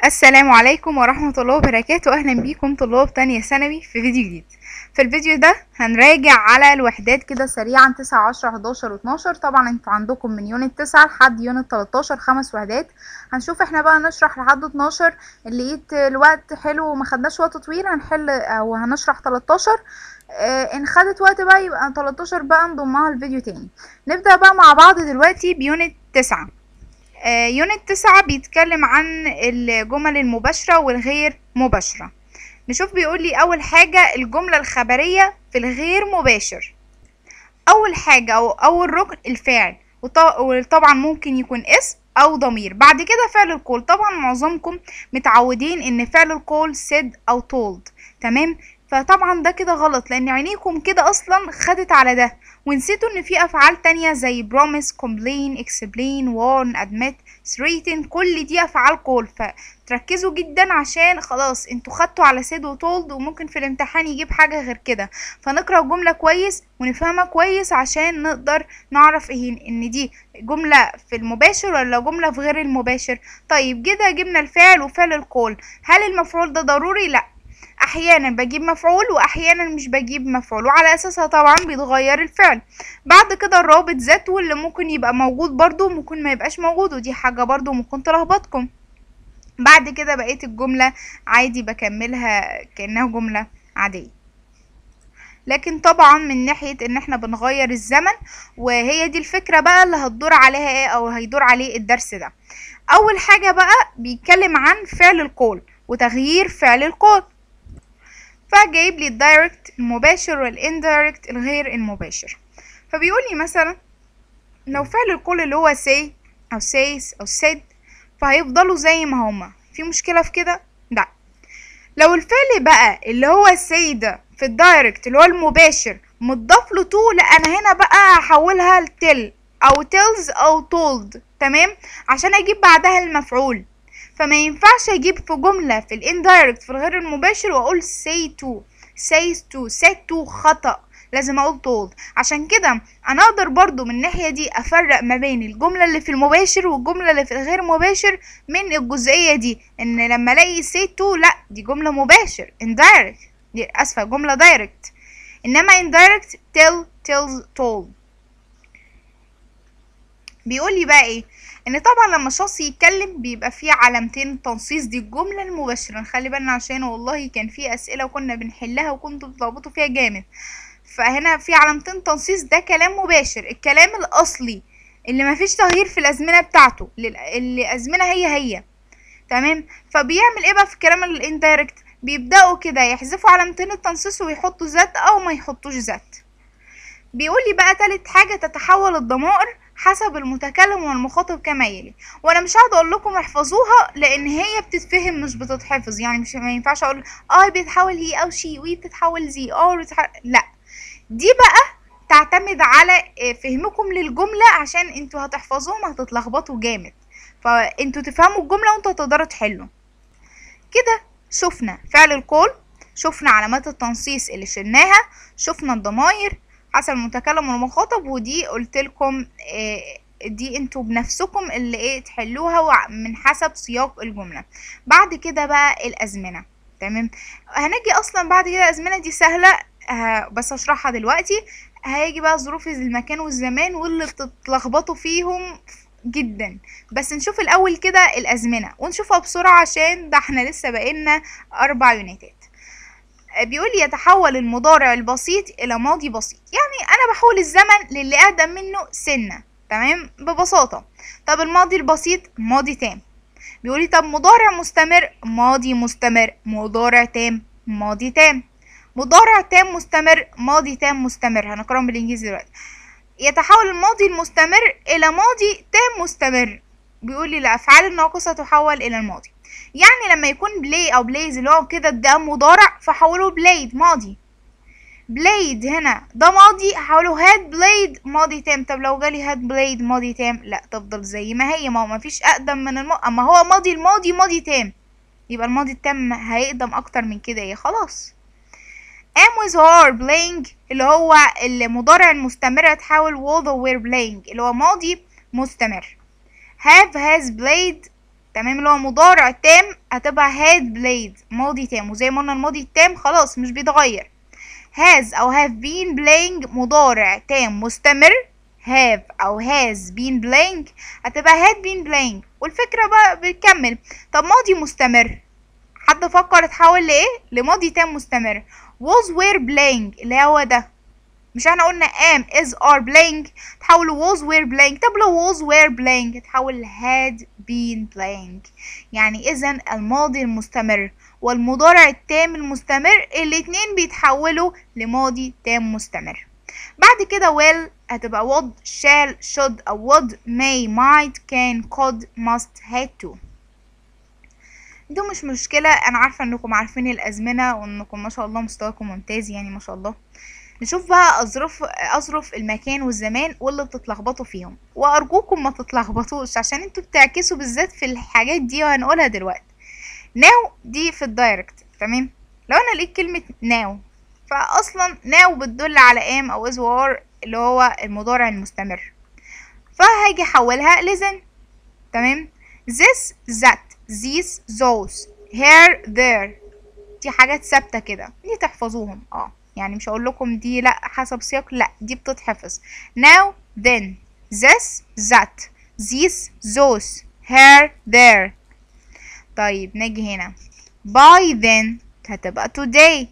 السلام عليكم ورحمة الله وبركاته أهلا بيكم طلاب تانية ثانوي في فيديو جديد في الفيديو ده هنراجع على الوحدات كده سريعا تسعة عشرة حداشر واتناشر طبعا انتوا عندكم من يونت تسعة لحد يونت تلاتاشر خمس وحدات هنشوف احنا بقى نشرح لحد اتناشر اللي لقيت الوقت حلو وما خدناش وقت طويل هنحل او هنشرح تلاتاشر آه ان خدت وقت بقى يبقى تلاتاشر بقى نضمها الفيديو تاني نبدأ بقى مع بعض دلوقتي بيونت تسعة آه، يونت تسعة بيتكلم عن الجمل المباشرة والغير مباشرة نشوف بيقول لي أول حاجة الجملة الخبرية في الغير مباشر أول حاجة أو أول ركن الفاعل وط- وطبعا ممكن يكون اسم أو ضمير بعد كده فعل القول طبعا معظمكم متعودين إن فعل القول said أو told تمام فطبعا ده كده غلط لأن عينيكم كده أصلا خدت على ده ونسيتوا ان في افعال تانية زي promise complain explain warn admit threaten كل دي افعال قول فتركزوا جدا عشان خلاص انتوا خدتوا على said و told وممكن في الامتحان يجيب حاجة غير كده فنقرأ الجملة كويس ونفهمها كويس عشان نقدر نعرف ايه ان دي جملة في المباشر ولا جملة في غير المباشر طيب كده جبنا الفعل وفعل القول هل المفعول ده ضروري لا احيانا بجيب مفعول واحيانا مش بجيب مفعول وعلى اساسها طبعا بيتغير الفعل بعد كده الرابط ذاته اللي ممكن يبقى موجود برضو ممكن ما يبقاش موجود ودي حاجة برضو ممكن تلخبطكم بعد كده بقيت الجملة عادي بكملها كأنها جملة عادية لكن طبعا من ناحية ان احنا بنغير الزمن وهي دي الفكرة بقى اللي هتدور عليها ايه او هيدور عليه الدرس ده اول حاجة بقى بيتكلم عن فعل القول وتغيير فعل القول فجايب لي الدايركت المباشر والاندايركت الغير المباشر فبيقول لي مثلا لو فعل القول اللي هو say او says او said فهيفضلوا زي ما هما في مشكلة في كده لا لو الفعل بقى اللي هو say ده في الدايركت اللي هو المباشر متضاف له to لا انا هنا بقى هحولها لتل او tells او told تمام عشان اجيب بعدها المفعول فما ينفعش اجيب في جملة في الاندايركت في الغير المباشر واقول say to says to said to خطأ لازم اقول told عشان كده انا اقدر برضو من الناحية دي افرق ما بين الجملة اللي في المباشر والجملة اللي في الغير مباشر من الجزئية دي ان لما الاقي say to لا دي جملة مباشر indirect دي اسفة جملة direct انما indirect tell tells told بيقول لي بقى ايه ان طبعا لما شخص يتكلم بيبقى فيه علامتين تنصيص دي الجمله المباشره نخلي بالنا عشان والله كان في اسئله وكنا بنحلها وكنتوا بتلخبطوا فيها جامد فهنا في علامتين تنصيص ده كلام مباشر الكلام الاصلي اللي مفيش تغيير في الازمنه بتاعته لل- اللي الازمنه هي هي تمام فبيعمل ايه بقى في الكلام الاندايركت بيبداوا كده يحذفوا علامتين التنصيص ويحطوا ذات او ما يحطوش ذات بيقول لي بقى تالت حاجة تتحول الضمائر حسب المتكلم والمخاطب كما يلي وانا مش هقعد اقول لكم احفظوها لان هي بتتفهم مش بتتحفظ يعني مش ما ينفعش اقول اه بيتحول هي او شي وي بتتحول زي اه بتتحول لا دي بقى تعتمد على آه، فهمكم للجملة عشان انتوا هتحفظوهم هتتلخبطوا جامد فانتوا تفهموا الجملة وانتوا تقدروا تحلوا كده شفنا فعل القول شفنا علامات التنصيص اللي شلناها شفنا الضمائر حسب المتكلم والمخاطب ودي قلت لكم دي انتوا بنفسكم اللي ايه تحلوها وع- من حسب سياق الجملة بعد كده بقى الازمنة تمام هنجي اصلا بعد كده الازمنة دي سهلة ه- بس اشرحها دلوقتي هيجي بقى ظروف المكان والزمان واللي بتتلخبطوا فيهم جدا بس نشوف الاول كده الازمنة ونشوفها بسرعة عشان ده احنا لسه بقينا اربع يونيتات بيقول لي يتحول المضارع البسيط الى ماضي بسيط يعني انا بحول الزمن للي اقدم منه سنه تمام ببساطه طب الماضي البسيط ماضي تام بيقول لي طب مضارع مستمر ماضي مستمر مضارع تام ماضي تام مضارع تام مستمر ماضي تام مستمر هنقراهم بالانجليزي دلوقتي يتحول الماضي المستمر الى ماضي تام مستمر بيقول لي الافعال الناقصه تحول الى الماضي يعني لما يكون بلاي او بلايز اللي هو كده ده مضارع فحوله بلايد ماضي بلايد هنا ده ماضي هحوله هاد بلايد ماضي تام طب لو جالي هاد بلايد ماضي تام لا تفضل زي ما هي ما هو مفيش اقدم من الماضي اما هو ماضي الماضي ماضي تام يبقى الماضي التام هيقدم اكتر من كده ايه خلاص am with her playing اللي هو المضارع المستمر هتحول was or were playing اللي هو ماضي مستمر have has played تمام اللي هو مضارع تام هتبقى had played ماضي تام وزي ما قلنا الماضي التام خلاص مش بيتغير has أو have been playing مضارع تام مستمر have أو has been playing هتبقى had been playing والفكرة بقى بتكمل طب ماضي مستمر حد فكر تحول لإيه؟ لماضي تام مستمر was were playing اللي هو ده مش احنا قلنا am is are playing تحول was were playing طب لو was were playing تحول had been playing يعني اذا الماضي المستمر والمضارع التام المستمر الاتنين بيتحولوا لماضي تام مستمر بعد كده will هتبقى would shall should أو would may might can could must had to ده مش مشكلة أنا عارفة إنكم عارفين الأزمنة وإنكم ما شاء الله مستواكم ممتاز يعني ما شاء الله نشوف بقى أظرف أظرف المكان والزمان واللي بتتلخبطوا فيهم وأرجوكم ما تتلخبطوش عشان انتوا بتعكسوا بالذات في الحاجات دي وهنقولها دلوقتي ناو دي في الدايركت تمام لو أنا لقيت كلمة ناو فأصلا ناو بتدل على ام أو is war اللي هو المضارع المستمر فهاجي أحولها لزن تمام this that these those here there دي حاجات ثابتة كده دي تحفظوهم اه يعني مش هقول لكم دي لا حسب سياق لا دي بتتحفظ now then this that these those here there طيب نيجي هنا by then هتبقى today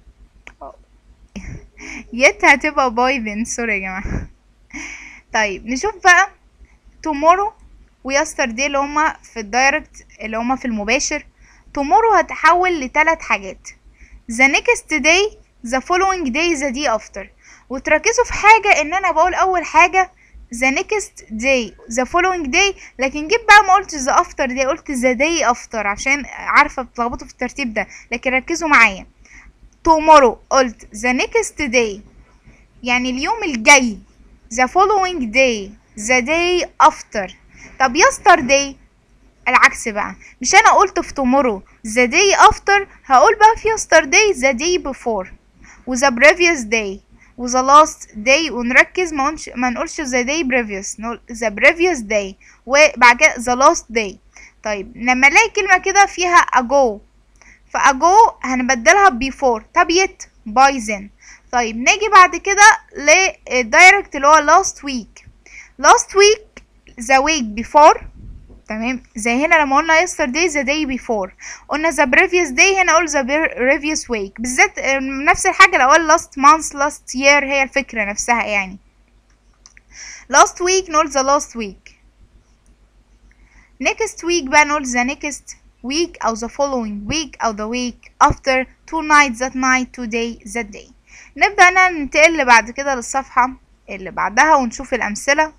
yet هتبقى by then سوري يا جماعة طيب نشوف بقى tomorrow ويسترداي اللي هما في الدايركت اللي هما في المباشر tomorrow هتحول لثلاث حاجات the next day the following day the day after وتركزوا في حاجة ان انا بقول اول حاجة the next day the following day لكن جيت بقى ما قلت the after day قلت the day after عشان عارفة بتلخبطوا في الترتيب ده لكن ركزوا معايا tomorrow قلت the next day يعني اليوم الجاي the following day the day after طب yesterday العكس بقى مش انا قلت في tomorrow the day after هقول بقى في yesterday the day before و the previous day و the last day ونركز ما نقولش ما نقولش the day previous نقول the previous day وبعد كده the last day طيب لما الاقي كلمة كده فيها ago ف ago هنبدلها before طب yet by then طيب نيجي بعد كده للدايركت اللي هو last week last week the week before تمام زي هنا لما قلنا yesterday the day before قلنا the previous day هنا اقول the previous week بالذات نفس الحاجة لو قال last month last year هي الفكرة نفسها يعني last week نقول the last week next week بقى نقول the next week أو the following week أو the week after two nights that night today that day نبدأ ننتقل بعد كده للصفحة اللي بعدها ونشوف الأمثلة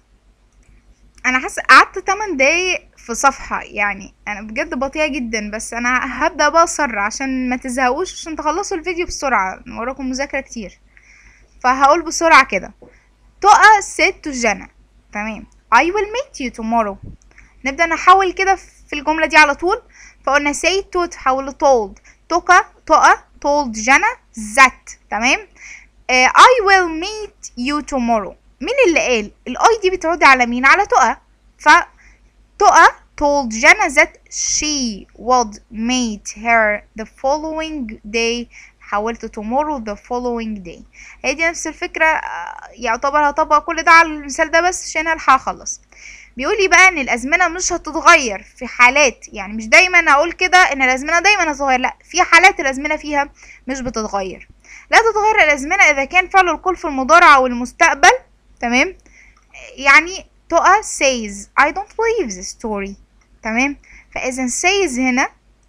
انا حاسه قعدت 8 دقايق في صفحه يعني انا بجد بطيئه جدا بس انا هبدا بقى اسرع عشان ما تزهقوش عشان تخلصوا الفيديو بسرعه وراكم مذاكره كتير فهقول بسرعه كده تقى ست جنى تمام I will meet you tomorrow نبدا نحول كده في الجمله دي على طول فقلنا say to تحول told تقى تقى told جنى that تمام uh, I will meet you tomorrow مين اللي قال الاي دي بتعود على مين على تقى ف تقى told جنى that she would meet her the following day حولت tomorrow the following day هي دي نفس الفكرة يعتبر هطبق كل ده على المثال ده بس عشان الحق اخلص بيقول لي بقى ان الازمنه مش هتتغير في حالات يعني مش دايما اقول كده ان الازمنه دايما هتتغير لا في حالات الازمنه فيها مش بتتغير لا تتغير الازمنه اذا كان فعل الكل في المضارع او المستقبل تمام يعني تقى says I don't believe this story تمام فإذا says هنا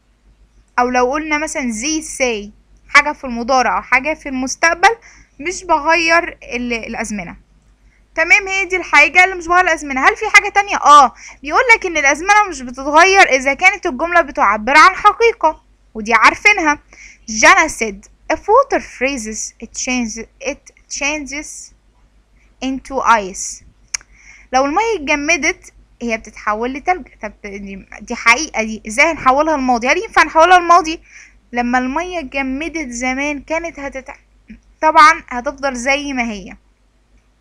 أو لو قلنا مثلا زي say حاجة في المضارع أو حاجة في المستقبل مش بغير الأزمنة تمام هي دي الحاجة اللي مش بغير الأزمنة هل في حاجة تانية اه بيقول لك ان الأزمنة مش بتتغير إذا كانت الجملة بتعبر عن حقيقة ودي عارفينها جانا said if water freezes it changes it changes into ice لو المية اتجمدت هي بتتحول لتلج طب دي حقيقة دي ازاي هنحولها لماضي هل ينفع نحولها لماضي لما المية اتجمدت زمان كانت هتت طبعا هتفضل زي ما هي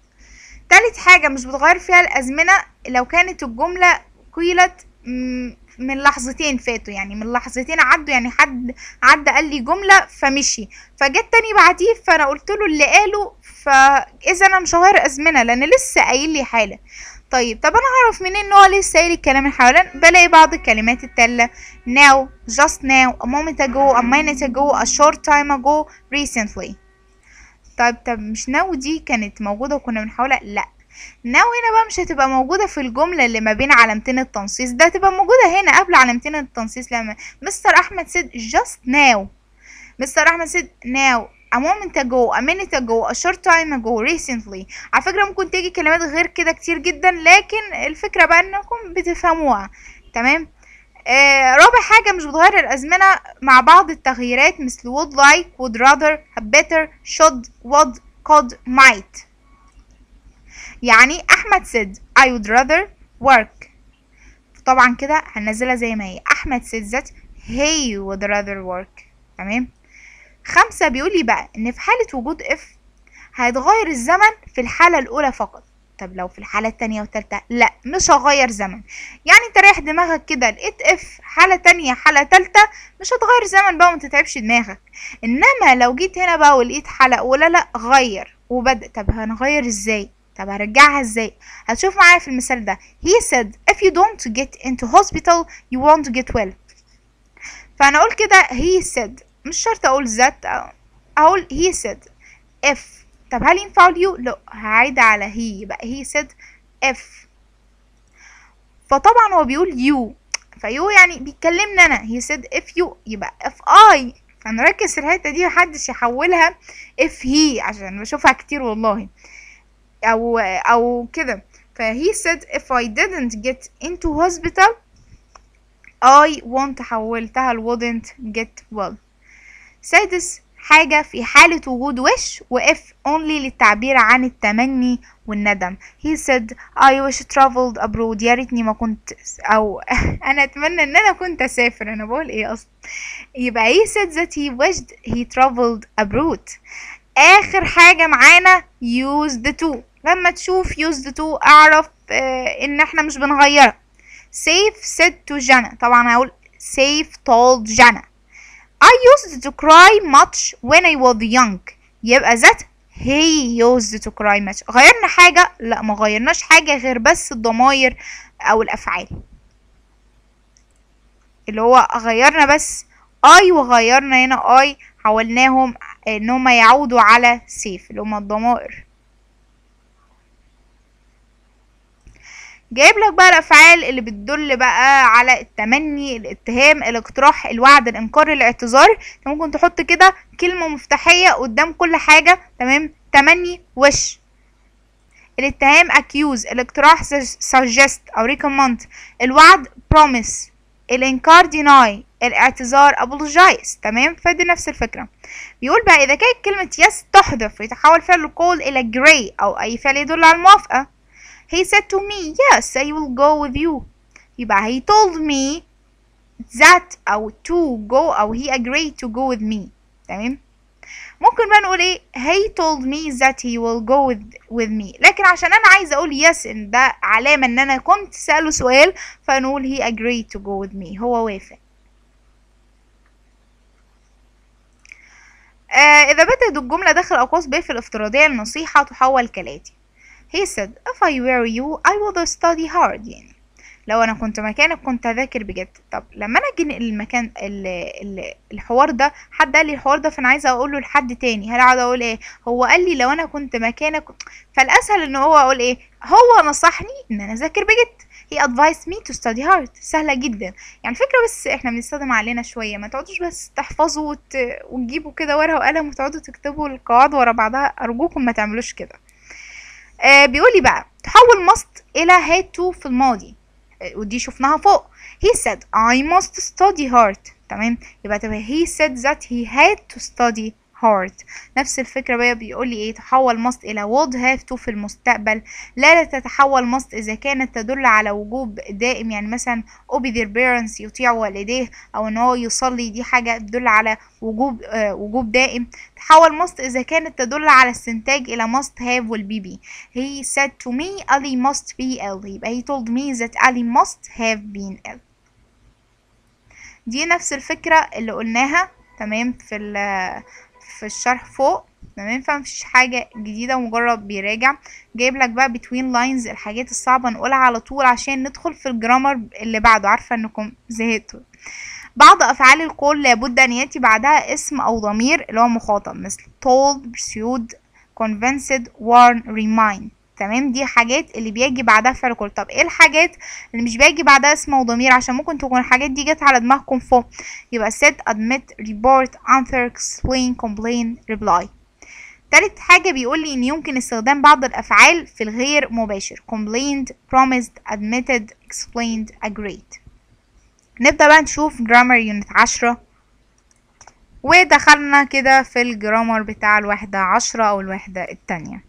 تالت حاجة مش بتغير فيها الأزمنة لو كانت الجملة قيلت من لحظتين فاتوا يعني من لحظتين عدوا يعني حد عدى قال لي جملة فمشي فجت تاني بعديه فانا قلت له اللي قاله فاذا انا مش هغير ازمنة لان لسه قايل لي حالا طيب طب انا اعرف منين ان هو لسه قايل الكلام حالا بلاقي بعض الكلمات التالة now just now a moment ago a minute ago a short time ago recently طيب طب مش now دي كانت موجودة وكنا بنحاولها لا now هنا بقى مش هتبقى موجودة في الجملة اللي ما بين علامتين التنصيص ده هتبقى موجودة هنا قبل علامتين التنصيص لما مستر أحمد said just now مستر أحمد said now a moment ago a minute ago a short time ago recently على فكرة ممكن تيجي كلمات غير كده كتير جدا لكن الفكرة بقى انكم بتفهموها تمام آه رابع حاجة مش بتغير الأزمنة مع بعض التغييرات مثل would like would rather have better should would could might يعني أحمد said I would rather work طبعا كده هننزلها زي ما هي أحمد said that he would rather work تمام خمسة بيقول لي بقى إن في حالة وجود if هيتغير الزمن في الحالة الأولى فقط طب لو في الحالة التانية والتالتة لا مش هغير زمن يعني انت رايح دماغك كده لقيت اف حالة تانية حالة تالتة مش هتغير زمن بقى ومتتعبش دماغك انما لو جيت هنا بقى ولقيت حالة اولى لا غير وبدأ طب هنغير ازاي طب هرجعها ازاي هتشوف معايا في المثال ده he said if you don't get into hospital you won't get well فانا اقول كده he said مش شرط اقول that اقول he said if طب هل ينفع اليو لا هعيد على هي يبقى he said if فطبعا هو بيقول you فيو يعني بيكلمني انا he said if you يبقى if I فنركز في الحته دي محدش يحولها if he عشان بشوفها كتير والله او او كده فهي said if I didn't get into hospital I won't حولتها ل wouldn't get well سادس حاجة في حالة وجود wish و if only للتعبير عن التمني والندم he said I wish traveled abroad يا ريتني ما كنت أو أنا أتمنى إن أنا كنت أسافر أنا بقول إيه أصلا يبقى he said that he wished he traveled abroad آخر حاجة معانا used to لما تشوف used to أعرف آه إن إحنا مش بنغيرها safe said to جنى طبعا هقول safe told جنى I used to cry much when I was young يبقى that he used to cry much غيرنا حاجة لا ما غيرناش حاجة غير بس الضماير أو الأفعال اللي هو غيرنا بس I وغيرنا هنا I حولناهم ان هما يعودوا على safe اللي هما الضمائر جايب لك بقى الافعال اللي بتدل بقى على التمني الاتهام الاقتراح الوعد الانكار الاعتذار انت ممكن تحط كده كلمه مفتاحيه قدام كل حاجه تمام تمني وش الاتهام accuse الاقتراح suggest او recommend الوعد promise الانكار deny الاعتذار apologize تمام فدي نفس الفكرة بيقول بقى إذا كانت كلمة yes تحذف يتحول فعل القول إلى agree أو أي فعل يدل على الموافقة He said to me yes I will go with you يبقى he told me that أو to go أو he agreed to go with me تمام ممكن بقى نقول ايه he told me that he will go with, with me لكن عشان انا عايزه اقول yes ان ده علامه ان انا كنت سأله سؤال فنقول he agreed to go with me هو وافق آه إذا بدأت الجملة داخل أقواس ب في الافتراضية النصيحة تحول كالآتي He said if I were you I would study hard يعني لو أنا كنت مكانك كنت هذاكر بجد طب لما أنا أجي المكان ال ال الحوار ده حد قال لي الحوار ده فأنا عايزة أقوله لحد تاني هل أقعد أقول إيه هو قال لي لو أنا كنت مكانك فالأسهل إن هو أقول إيه هو نصحني إن أنا أذاكر بجد he advised me to study hard سهلة جدا يعني فكرة بس احنا بنستخدم علينا شوية ما تقعدوش بس تحفظوا وت... وتجيبوا كده ورقة وقلم وتقعدوا تكتبوا القواعد ورا بعضها أرجوكم ما تعملوش كده آه بيقولي بقى تحول must إلى had to في الماضي آه ودي شفناها فوق he said I must study hard تمام يبقى تبقى he said that he had to study hard نفس الفكرة بقى بيقول لي ايه تحول must الى would have to في المستقبل لا تتحول must اذا كانت تدل على وجوب دائم يعني مثلا obey their parents يطيع والديه او ان هو يصلي دي حاجة تدل على وجوب آه وجوب دائم تحول must اذا كانت تدل على استنتاج الى must have والبي بي he said to me Ali must be ill يبقى he told me that Ali must have been ill دي نفس الفكرة اللي قلناها تمام في في الشرح فوق تمام فمفيش حاجة جديدة مجرد بيراجع جايب لك بقى between lines الحاجات الصعبة نقولها على طول عشان ندخل في الجرامر اللي بعده عارفة انكم زهقتوا بعض أفعال القول لابد أن يأتي بعدها اسم أو ضمير اللي هو مخاطب مثل told pursued convinced warn remind تمام دي حاجات اللي بيجي بعدها فعل كل طب ايه الحاجات اللي مش بيجي بعدها اسم وضمير عشان ممكن تكون الحاجات دي جت على دماغكم فوق يبقى set admit report answer explain complain reply تالت حاجة بيقول لي ان يمكن استخدام بعض الافعال في الغير مباشر complained promised admitted explained agreed نبدأ بقى نشوف جرامر يونت عشرة ودخلنا كده في الجرامر بتاع الوحدة عشرة او الوحدة التانية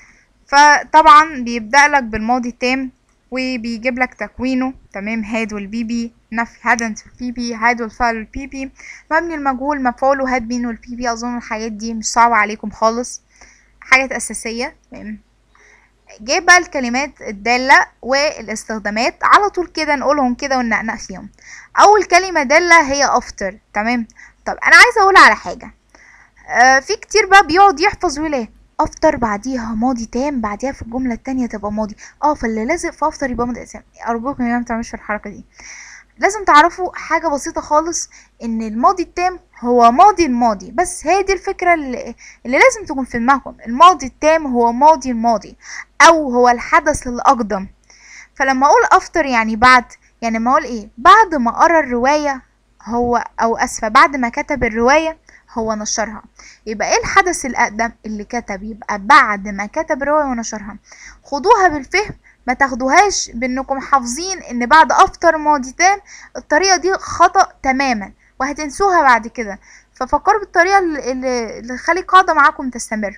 فطبعا بيبدأ لك بالماضي التام وبيجيب لك تكوينه تمام هاد والبي بي نفي هادنت والبي بي هاد والفعل والبي بي مبني المجهول مفعوله هاد بين والبي بي اظن الحاجات دي مش صعبة عليكم خالص حاجات اساسية تمام جايب بقى الكلمات الدالة والاستخدامات على طول كده نقولهم كده وننقنق فيهم اول كلمة دالة هي افتر تمام طب انا عايزة اقول على حاجة آه في كتير بقى بيقعد يحفظ ويقول افتر بعديها ماضي تام بعديها في الجمله التانية تبقى ماضي اه فاللي لازق في افتر يبقى ماضي اسام ارجوكم يا ما تعملوش في الحركه دي لازم تعرفوا حاجه بسيطه خالص ان الماضي التام هو ماضي الماضي بس هي دي الفكره اللي, اللي لازم تكون في دماغكم الماضي التام هو ماضي الماضي او هو الحدث الاقدم فلما اقول افتر يعني بعد يعني ما اقول ايه بعد ما قرا الروايه هو او اسفه بعد ما كتب الروايه هو نشرها يبقى ايه الحدث الاقدم اللي كتب يبقى بعد ما كتب رواية ونشرها خدوها بالفهم ما تاخدوهاش بانكم حافظين ان بعد افطر ماضي تام الطريقة دي خطأ تماما وهتنسوها بعد كده ففكروا بالطريقة اللي, اللي تخلي قاعدة معاكم تستمر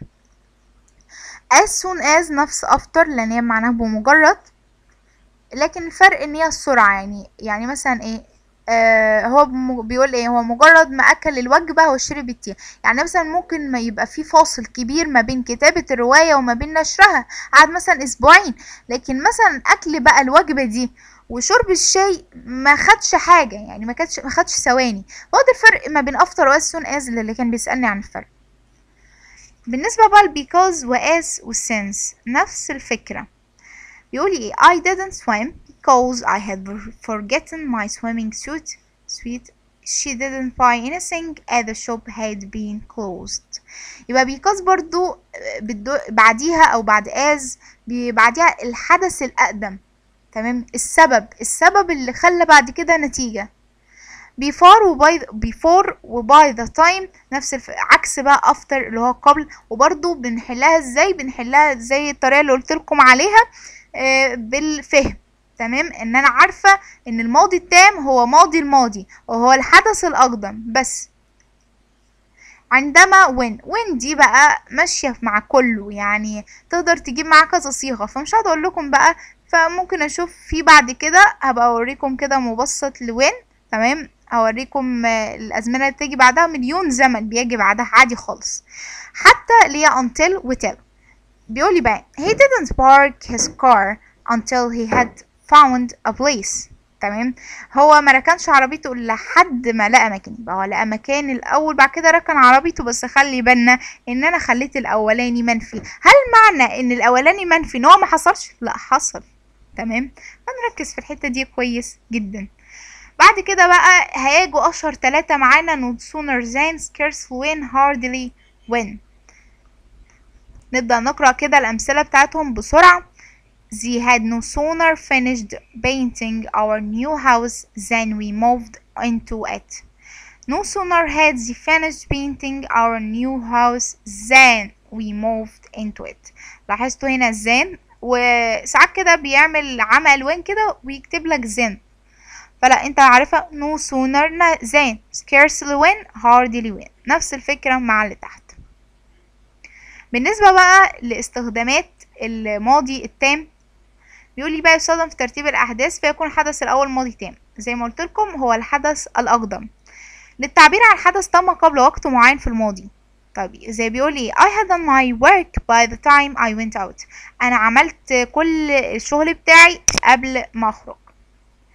as soon as نفس after لان هي معناها بمجرد لكن الفرق ان هي السرعة يعني يعني مثلا ايه آه هو بيقول ايه هو مجرد ما اكل الوجبة هو شرب التي يعني مثلا ممكن ما يبقى في فاصل كبير ما بين كتابة الرواية وما بين نشرها قعد مثلا اسبوعين لكن مثلا اكل بقى الوجبة دي وشرب الشاي ما خدش حاجة يعني ما كانش ما خدش ثواني هو ده الفرق ما بين افتر واس سون از اللي كان بيسألني عن الفرق بالنسبة بقى لبيكوز واس والسنس نفس الفكرة بيقول ايه I didn't swim because I had forgotten my swimming suit suit she didn't buy anything as the shop had been closed يبقى because برضو بدو بعديها او بعد as بعديها الحدث الاقدم تمام السبب السبب اللي خلى بعد كده نتيجة before و by before و by the time نفس الف... عكس بقى after اللي هو قبل وبرضو بنحلها ازاي بنحلها زي الطريقة اللي قلت لكم عليها آه بالفهم تمام ان انا عارفة ان الماضي التام هو ماضي الماضي وهو الحدث الاقدم بس عندما وين وين دي بقى ماشية مع كله يعني تقدر تجيب معاه كذا صيغة فمش هقدر اقول لكم بقى فممكن اشوف في بعد كده هبقى اوريكم كده مبسط لوين تمام هوريكم الازمنه اللي بتيجي بعدها مليون زمن بيجي بعدها عادي خالص حتى اللي هي until و till بيقولي بقى he didn't park his car until he had found a place تمام هو ما ركنش عربيته لحد ما لقى مكان يبقى هو لقى مكان الاول بعد كده ركن عربيته بس خلي بالنا ان انا خليت الاولاني منفي هل معنى ان الاولاني منفي ان هو ما حصلش لا حصل تمام فنركز في الحته دي كويس جدا بعد كده بقى هيجوا اشهر ثلاثة معانا no sooner than scarcely when hardly when نبدأ نقرأ كده الأمثلة بتاعتهم بسرعة They had no sooner finished painting our new house than we moved into it. No sooner had they finished painting our new house than we moved into it. لاحظتوا هنا than وساعات كده بيعمل عمل ألوان كده ويكتب لك then فلا انت عارفة no sooner than scarcely when hardly when نفس الفكرة مع اللي تحت بالنسبة بقى لاستخدامات الماضي التام بيقول لي بقى يستخدم في ترتيب الأحداث فيكون الحدث الأول ماضي تام زي ما قلت لكم هو الحدث الأقدم للتعبير عن حدث تم قبل وقت معين في الماضي طيب زي بيقول لي I had done my work by the time I went out أنا عملت كل الشغل بتاعي قبل ما أخرج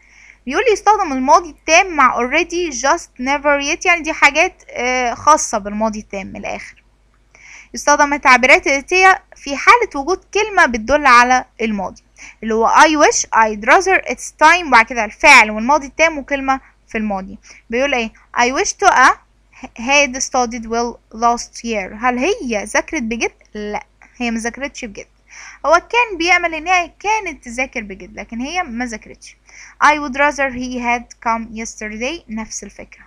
بيقول لي يستخدم الماضي التام مع already just never yet يعني دي حاجات آه، خاصة بالماضي التام من الآخر يستخدم التعبيرات الآتية في حالة وجود كلمة بتدل على الماضي اللي هو I wish I'd rather it's time وبعد كده الفعل والماضي التام وكلمة في الماضي بيقول ايه I wish to a had studied well last year هل هي ذاكرت بجد؟ لا هي ما ذاكرتش بجد هو كان بيعمل ان هي كانت تذاكر بجد لكن هي ما ذاكرتش I would rather he had come yesterday نفس الفكرة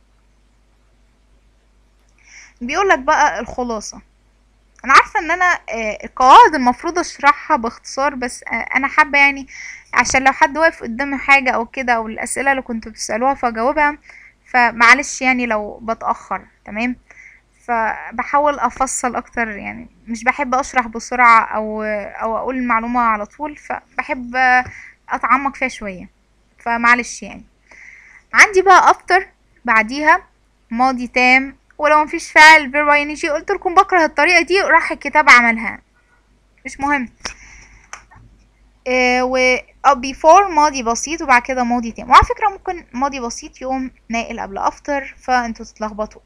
بيقولك بقى الخلاصة انا عارفة ان انا آه، القواعد المفروض اشرحها باختصار بس آه، انا حابة يعني عشان لو حد واقف قدامي حاجة او كده او الاسئلة اللي كنتوا بتسألوها فاجاوبها فمعلش يعني لو بتأخر تمام فبحاول افصل اكتر يعني مش بحب اشرح بسرعة او او اقول المعلومة على طول فبحب اتعمق فيها شوية فمعلش يعني عندي بقى افتر بعديها ماضي تام ولو مفيش فعل فيرب اي جي قلت لكم بكره الطريقة دي راح الكتاب عملها مش مهم إيه و أو before ماضي بسيط وبعد كده ماضي تام وعلى فكرة ممكن ماضي بسيط يقوم ناقل قبل افتر فانتوا تتلخبطوا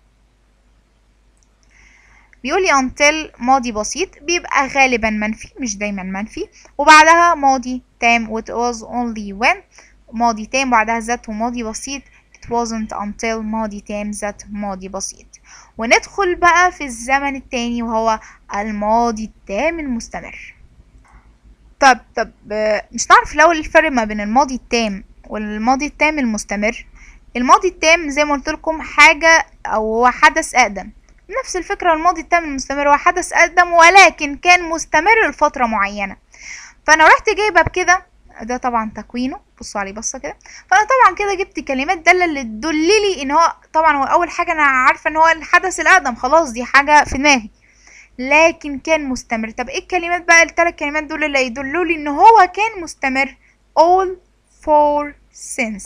بيقولي until ماضي بسيط بيبقى غالبا منفي مش دايما منفي وبعدها ماضي تام it was only when ماضي تام بعدها ذات وماضي بسيط it wasn't until ماضي تام ذات ماضي بسيط وندخل بقى في الزمن التاني وهو الماضي التام المستمر طب طب آه، مش نعرف الأول الفرق ما بين الماضي التام والماضي التام المستمر الماضي التام زي ما قلت لكم حاجة أو هو حدث أقدم نفس الفكرة الماضي التام المستمر هو حدث أقدم ولكن كان مستمر لفترة معينة فأنا رحت جايبة بكده ده طبعا تكوينه بصوا عليه بصة كده فأنا طبعا كده جبت كلمات دالة اللي تدللي إن هو طبعا هو أول حاجة أنا عارفة إن هو الحدث الأقدم خلاص دي حاجة في دماغي لكن كان مستمر طب ايه الكلمات بقى الثلاث كلمات دول اللي يدلوا لي ان هو كان مستمر all for since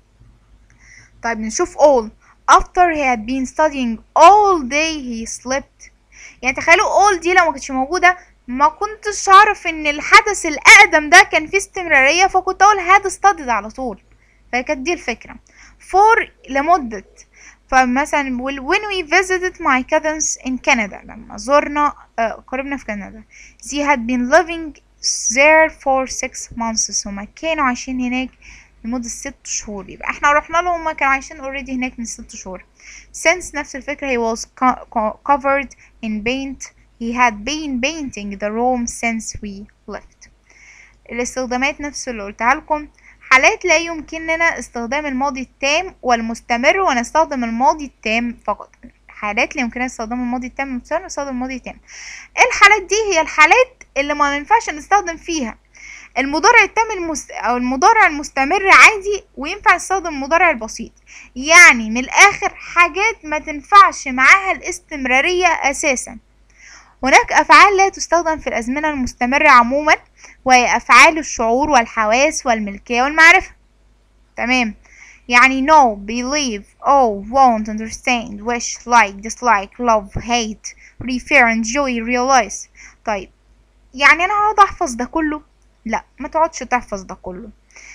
طيب نشوف all after he had been studying all day he slept يعني تخيلوا all دي لو ما كانتش موجودة ما كنتش اعرف ان الحدث الاقدم ده كان فيه استمرارية فكنت اقول had studied على طول فكانت دي الفكرة for لمدة فمثلا when we visited my cousins in Canada لما زرنا آه، قريبنا في كندا they had been living there for six months هما كانوا عايشين هناك لمدة ست شهور يبقى احنا رحنا له هما كانوا عايشين already هناك من ست شهور since نفس الفكرة he was co- co- covered in paint he had been painting the room since we left الاستخدامات نفس اللي قلتها لكم حالات لا يمكننا استخدام الماضي التام والمستمر ونستخدم الماضي التام فقط حالات لا يمكننا استخدام الماضي التام والمستمر ونستخدم الماضي التام الحالات دي هي الحالات اللي ما ينفعش نستخدم فيها المضارع التام المس... او المضارع المستمر عادي وينفع نستخدم المضارع البسيط يعني من الاخر حاجات ما تنفعش معاها الاستمرارية اساسا هناك افعال لا تستخدم في الازمنة المستمرة عموما وهي افعال الشعور والحواس والملكية والمعرفة تمام يعني know, believe, oh, want, understand, wish, like, dislike, love, hate, prefer, enjoy, realize طيب يعني انا هقعد احفظ ده كله لا ما تقعدش تحفظ ده كله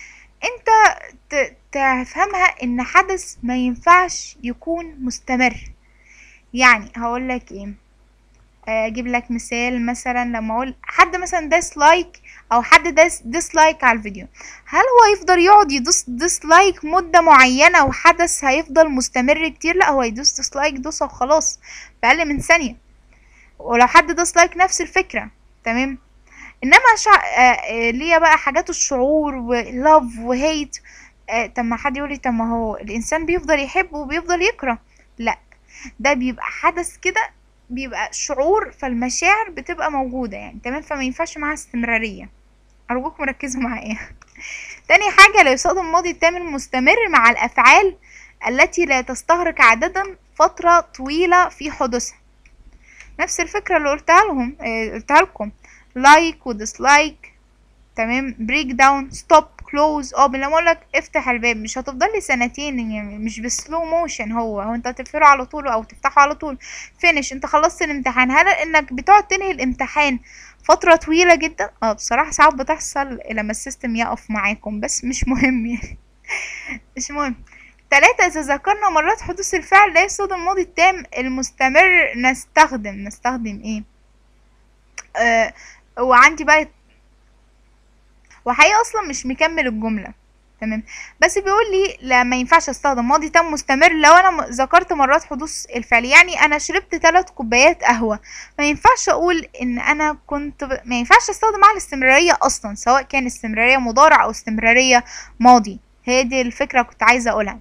انت ت- تفهمها ان حدث ما ينفعش يكون مستمر يعني هقول لك ايه اجيب لك مثال مثلا لما اقول حد مثلا ديسلايك او حد داس ديسلايك على الفيديو هل هو يفضل يقعد يدوس ديسلايك مدة معينة وحدث هيفضل مستمر كتير لا هو يدوس ديسلايك دوسة وخلاص في اقل من ثانية ولو حد ديسلايك نفس الفكرة تمام انما شع... آه آه ليا بقى حاجات الشعور ولاف وهيت آه طب ما حد يقولي طب ما هو الانسان بيفضل يحب وبيفضل يكره لا ده بيبقى حدث كده بيبقى شعور فالمشاعر بتبقى موجودة يعني تمام فما ينفعش معاها استمرارية أرجوكم ركزوا معايا تاني حاجة لا يستخدم الماضي التام المستمر مع الأفعال التي لا تستغرق عادة فترة طويلة في حدوثها نفس الفكرة اللي قلتها لهم آه، قلتها لكم لايك وديسلايك تمام بريك داون ستوب كلوز اوبن لما اقول لك افتح الباب مش هتفضل لي سنتين يعني مش بسلو موشن هو هو انت هتقفله على طول او تفتحه على طول فينش انت خلصت الامتحان هل انك بتقعد تنهي الامتحان فترة طويلة جدا اه بصراحة ساعات بتحصل لما السيستم يقف معاكم بس مش مهم يعني مش مهم تلاتة إذا ذكرنا مرات حدوث الفعل لا يصاد الماضي التام المستمر نستخدم نستخدم ايه آه وعندي بقى وحقيقة أصلا مش مكمل الجملة تمام بس بيقول لي لا ما ينفعش استخدم ماضي تام مستمر لو انا م- ذكرت مرات حدوث الفعل يعني انا شربت ثلاث كوبايات قهوه ما ينفعش اقول ان انا كنت ب... ما ينفعش استخدم مع الاستمراريه اصلا سواء كان استمراريه مضارع او استمراريه ماضي هي دي الفكره كنت عايزه اقولها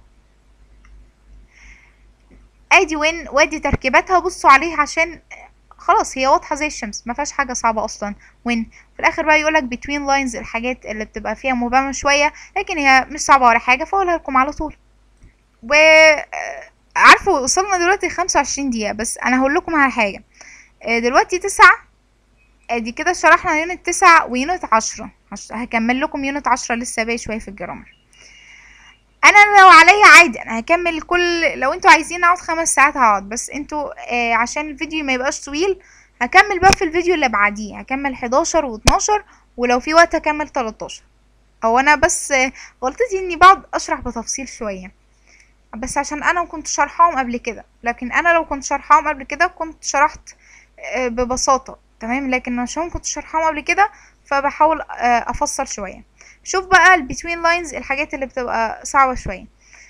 ادي وين وادي تركيباتها بصوا عليها عشان خلاص هي واضحه زي الشمس ما فيهاش حاجه صعبه اصلا وين في الاخر بقى يقولك between lines الحاجات اللي بتبقى فيها مبهمه شويه لكن هي مش صعبه ولا حاجه فاقولها لكم على طول و آه، عارفه وصلنا دلوقتي 25 دقيقه بس انا هقول لكم على حاجه آه، دلوقتي تسعة ادي كده شرحنا يونت تسعة ويونت عشرة هش- هكمل لكم يونت عشرة لسه باقي شويه في الجرامر انا لو عليا عادي انا هكمل كل لو انتوا عايزين اقعد خمس ساعات هقعد بس انتوا آه عشان الفيديو ما يبقاش طويل هكمل بقى في الفيديو اللي بعديه هكمل 11 و12 ولو في وقت هكمل 13 او انا بس آه، غلطتي اني بقعد اشرح بتفصيل شويه بس عشان انا كنت شرحاهم قبل كده لكن انا لو كنت شرحاهم قبل كده كنت شرحت آه، ببساطه تمام لكن عشان كنت شرحاهم قبل كده فبحاول آه، افصل شويه شوف بقى ال between lines الحاجات اللي بتبقى صعبة شوية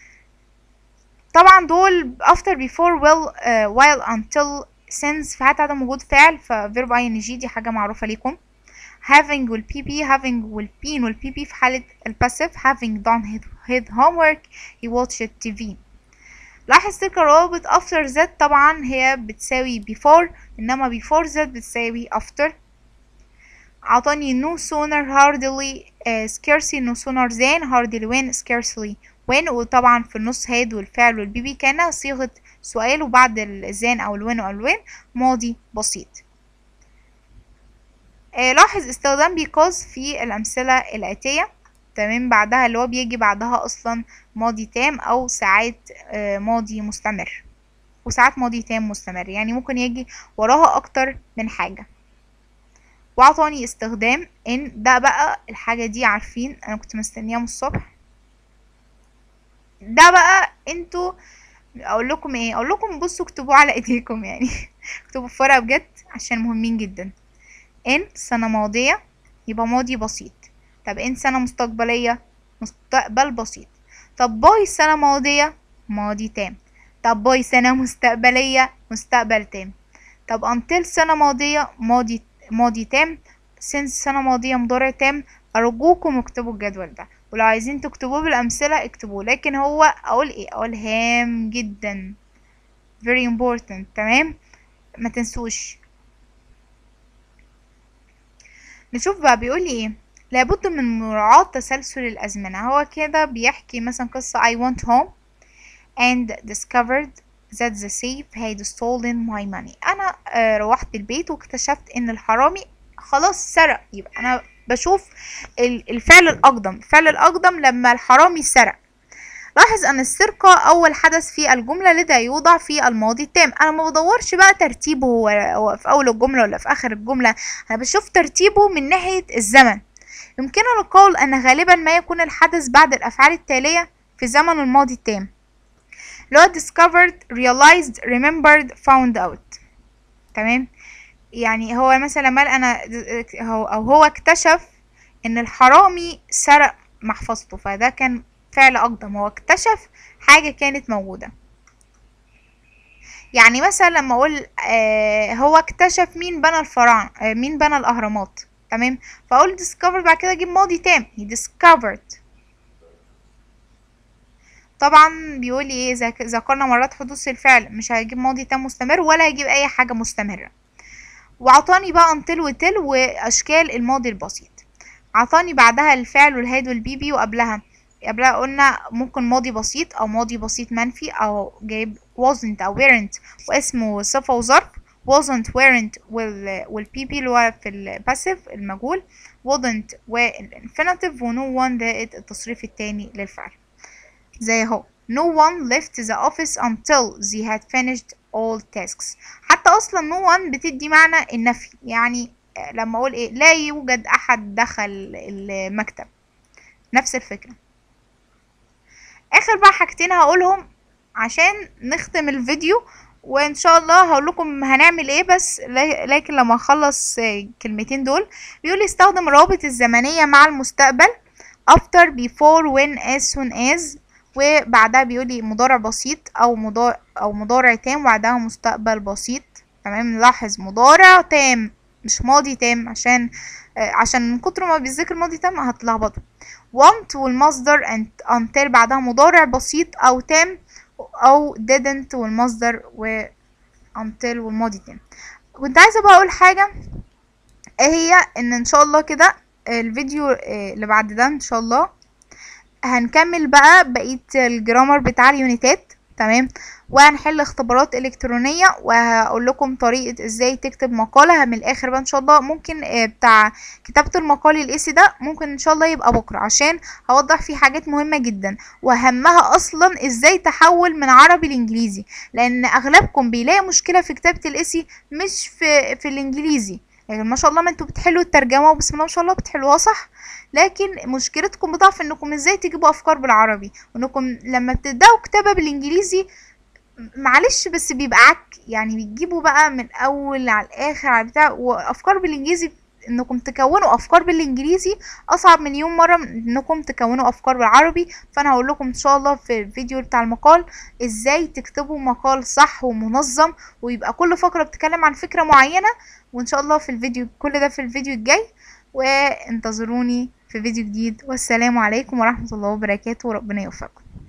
طبعا دول after before will uh, while until since في حالة عدم وجود فعل ف verb ing دي حاجة معروفة ليكم having will be be having will been will be be في حالة الباسيف having done his, his homework he watched TV لاحظ تلك الروابط after that طبعا هي بتساوي before انما before that بتساوي after عطاني no sooner hardly uh, scarcely no sooner than hardly when scarcely when وطبعا في النص هاد والفعل والبيبي كان صيغة سؤال وبعد الزان أو الوين أو الوين ماضي بسيط آه لاحظ استخدام because في الأمثلة الآتية تمام بعدها اللي هو بيجي بعدها أصلا ماضي تام أو ساعات آه ماضي مستمر وساعات ماضي تام مستمر يعني ممكن يجي وراها أكتر من حاجة وعطاني استخدام ان ده بقى الحاجة دي عارفين انا كنت مستنياها من الصبح ده بقى انتوا اقول لكم ايه اقول لكم بصوا اكتبوه على ايديكم يعني اكتبوا في ورقة بجد عشان مهمين جدا ان سنة ماضية يبقى ماضي بسيط طب ان سنة مستقبلية مستقبل بسيط طب باي سنة ماضية ماضي تام طب باي سنة مستقبلية مستقبل تام طب until سنة ماضية ماضي ماضي تام since سنة ماضية مضارع تام أرجوكم اكتبوا الجدول ده ولو عايزين تكتبوه بالأمثلة اكتبوه لكن هو أقول ايه أقول هام جدا very important تمام ما تنسوش نشوف بقى بيقول ايه لابد من مراعاة تسلسل الأزمنة هو كده بيحكي مثلا قصة I went home and discovered that the thief had stolen my money أنا آه، روحت البيت واكتشفت إن الحرامي خلاص سرق يبقى أنا بشوف ال- الفعل الأقدم الفعل الأقدم لما الحرامي سرق لاحظ أن السرقة أول حدث في الجملة لذا يوضع في الماضي التام أنا ما بدورش بقى ترتيبه هو هو في أول الجملة ولا في آخر الجملة أنا بشوف ترتيبه من ناحية الزمن يمكننا القول أن غالبا ما يكون الحدث بعد الأفعال التالية في زمن الماضي التام اللي هو discovered realized remembered found out تمام يعني هو مثلا مال انا هو او هو اكتشف ان الحرامي سرق محفظته فده كان فعل اقدم هو اكتشف حاجة كانت موجودة يعني مثلا لما اقول آه هو اكتشف مين بنى الفراعنة آه مين بنى الاهرامات تمام فاقول discovered بعد كده اجيب ماضي تام he discovered طبعا بيقول لي ايه ذك- ذكرنا مرات حدوث الفعل مش هيجيب ماضي تام مستمر ولا هيجيب اي حاجة مستمرة وعطاني بقى انتل وتل واشكال الماضي البسيط عطاني بعدها الفعل والهاد والبيبي وقبلها قبلها قلنا ممكن ماضي بسيط او ماضي بسيط منفي او جايب wasn't او weren't واسمه صفة وظرف wasn't weren't وال والبيبي اللي هو في الباسيف المجهول wouldn't والانفينيتيف ونو one ده التصريف التاني للفعل زي اهو no one left the office until they had finished all tasks حتى اصلا no one بتدي معنى النفي يعني آه، لما اقول ايه لا يوجد احد دخل المكتب نفس الفكرة اخر بقى حاجتين هقولهم عشان نختم الفيديو وان شاء الله هقول لكم هنعمل ايه بس لكن لما اخلص الكلمتين دول بيقول لي استخدم الروابط الزمنيه مع المستقبل after before when as soon as وبعدها بيقول لي مضارع بسيط او مضارع او مضارع تام وبعدها مستقبل بسيط تمام نلاحظ مضارع تام مش ماضي تام عشان آه عشان من كتر ما بيذكر ماضي تام هتلخبطوا want والمصدر until بعدها مضارع بسيط او تام او didn't والمصدر و until والماضي تام كنت عايزه بقى اقول حاجه ايه هي ان ان شاء الله كده الفيديو اللي بعد ده ان شاء الله هنكمل بقى بقيه الجرامر بتاع اليونيتات تمام وهنحل اختبارات الكترونيه وهقول لكم طريقه ازاي تكتب مقاله من الاخر بقى ان شاء الله ممكن بتاع كتابه المقال الاسي ده ممكن ان شاء الله يبقى بكره عشان هوضح فيه حاجات مهمه جدا واهمها اصلا ازاي تحول من عربي لانجليزي لان اغلبكم بيلاقي مشكله في كتابه الاسي مش في في الانجليزي يعني ما شاء الله ما انتوا بتحلوا الترجمه وبسم الله ما شاء الله بتحلوها صح لكن مشكلتكم بتقف انكم ازاي تجيبوا افكار بالعربي وانكم لما بتبداوا كتابه بالانجليزي معلش بس بيبقى عك يعني بتجيبوا بقى من الاول على الاخر على بتاع وافكار بالانجليزي انكم تكونوا افكار بالانجليزي اصعب مليون مره من انكم تكونوا افكار بالعربي فانا هقول لكم ان شاء الله في الفيديو بتاع المقال ازاي تكتبوا مقال صح ومنظم ويبقى كل فقره بتتكلم عن فكره معينه وان شاء الله في الفيديو كل ده في الفيديو الجاي وانتظروني في فيديو جديد والسلام عليكم ورحمه الله وبركاته وربنا يوفقكم